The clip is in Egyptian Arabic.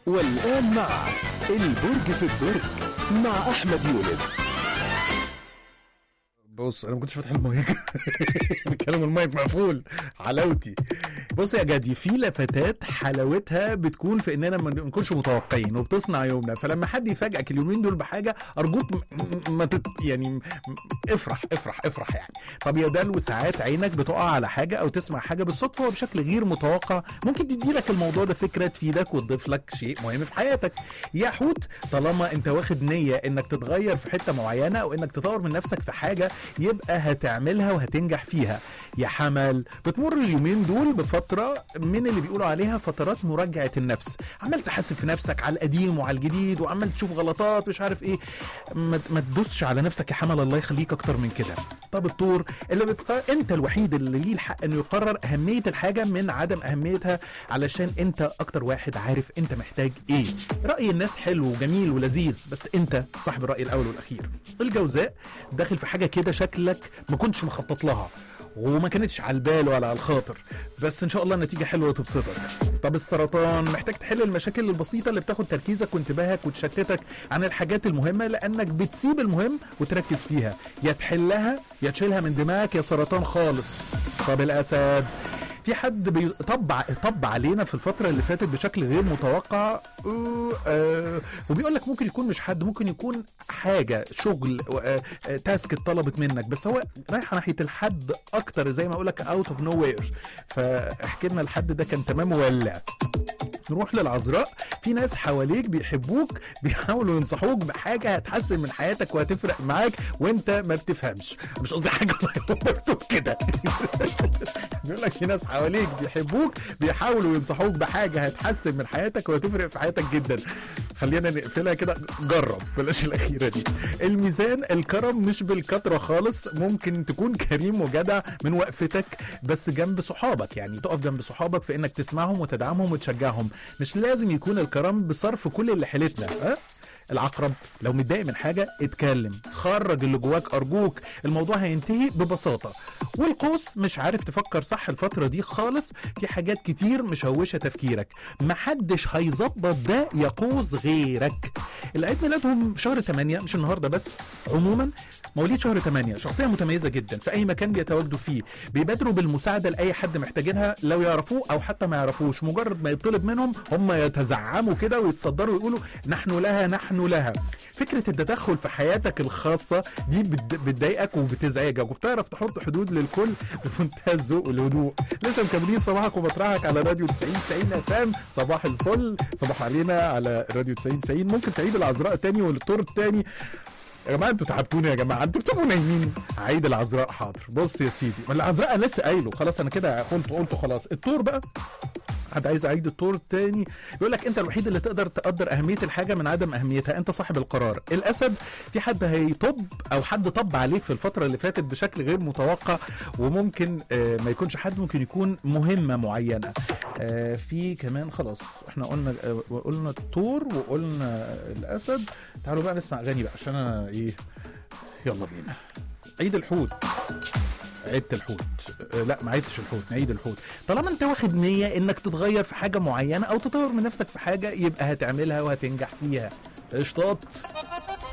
والآن مع البرج في الدرج مع أحمد يونس بص انا ما كنتش فاتح المايك بتكلم المايك مقفول حلاوتي بص يا جدي في لفتات حلاوتها بتكون في اننا ما نكونش متوقعين وبتصنع يومنا فلما حد يفاجئك اليومين دول بحاجه ارجوك م- م- ما تت يعني م- افرح افرح افرح يعني طب يا دلو ساعات عينك بتقع على حاجه او تسمع حاجه بالصدفه وبشكل غير متوقع ممكن تدي لك الموضوع ده فكره تفيدك وتضيف لك شيء مهم في حياتك يا حوت طالما انت واخد نيه انك تتغير في حته معينه او انك تطور من نفسك في حاجه يبقى هتعملها وهتنجح فيها يا حمل بتمر اليومين دول بفتره من اللي بيقولوا عليها فترات مراجعه النفس عمال تحاسب في نفسك على القديم وعلى الجديد وعمال تشوف غلطات مش عارف ايه ما, ما تدوسش على نفسك يا حمل الله يخليك اكتر من كده طب الطور اللي بتق... انت الوحيد اللي ليه الحق انه يقرر اهميه الحاجه من عدم اهميتها علشان انت اكتر واحد عارف انت محتاج ايه راي الناس حلو وجميل ولذيذ بس انت صاحب الراي الاول والاخير الجوزاء داخل في حاجه كده شكلك ما كنتش مخطط لها وما كانتش على البال ولا على الخاطر بس ان شاء الله النتيجه حلوه وتبسطك طب السرطان محتاج تحل المشاكل البسيطه اللي بتاخد تركيزك وانتباهك وتشتتك عن الحاجات المهمه لانك بتسيب المهم وتركز فيها يا تحلها يا تشيلها من دماغك يا سرطان خالص طب الاسد في حد بيطبع طب علينا في الفترة اللي فاتت بشكل غير متوقع آه، آه، وبيقول لك ممكن يكون مش حد ممكن يكون حاجة شغل آه، آه، تاسك اتطلبت منك بس هو رايحة ناحية الحد أكتر زي ما أقول لك اوت اوف نو وير فاحكي لنا الحد ده كان تمام ولا نروح للعذراء في ناس حواليك بيحبوك بيحاولوا ينصحوك بحاجه هتحسن من حياتك وهتفرق معاك وانت ما بتفهمش مش قصدي حاجه والله هو مكتوب كده بيقول لك في ناس حواليك بيحبوك بيحاولوا ينصحوك بحاجه هتحسن من حياتك وهتفرق في حياتك جدا خلينا نقفلها كده جرب بلاش الاخيره دي الميزان الكرم مش بالكتره خالص ممكن تكون كريم وجدع من وقفتك بس جنب صحابك يعني تقف جنب صحابك في انك تسمعهم وتدعمهم وتشجعهم مش لازم يكون الكرم بصرف كل اللي حيلتنا ها العقرب لو متضايق من حاجه اتكلم خرج اللي جواك ارجوك الموضوع هينتهي ببساطه والقوس مش عارف تفكر صح الفتره دي خالص في حاجات كتير مشوشه تفكيرك محدش هيظبط ده يا قوس غيرك اللي عيد ميلادهم شهر 8 مش النهارده بس عموما مواليد شهر 8 شخصيه متميزه جدا في اي مكان بيتواجدوا فيه بيبادروا بالمساعده لاي حد محتاجينها لو يعرفوه او حتى ما يعرفوش مجرد ما يطلب منهم هم يتزعموا كده ويتصدروا ويقولوا نحن لها نحن لها فكره التدخل في حياتك الخاصه دي بت- بتضايقك وبتزعجك وبتعرف تحط حدود للكل بمنتهى الذوق والهدوء لسه مكملين صباحك ومطرحك على راديو 90 90 اف ام صباح الفل صباح علينا على راديو 90 90 ممكن تعيد العذراء تاني والطور التاني يا جماعه انتوا تعبتوني يا جماعه انتوا بتبقوا نايمين عيد العذراء حاضر بص يا سيدي ما العذراء أنا لسه قايله خلاص انا كده قلت قلته خلاص الطور بقى حد عايز اعيد الطور التاني يقول لك انت الوحيد اللي تقدر تقدر اهميه الحاجه من عدم اهميتها انت صاحب القرار الاسد في حد هيطب او حد طب عليك في الفتره اللي فاتت بشكل غير متوقع وممكن آه، ما يكونش حد ممكن يكون مهمه معينه آه، في كمان خلاص احنا قلنا آه، قلنا الطور وقلنا الاسد تعالوا بقى نسمع اغاني بقى عشان انا ايه يلا بينا عيد الحوت عدت الحوت آه، لا ما عدتش الحوت نعيد الحوت طالما انت واخد نيه انك تتغير في حاجه معينه او تطور من نفسك في حاجه يبقى هتعملها وهتنجح فيها قشطات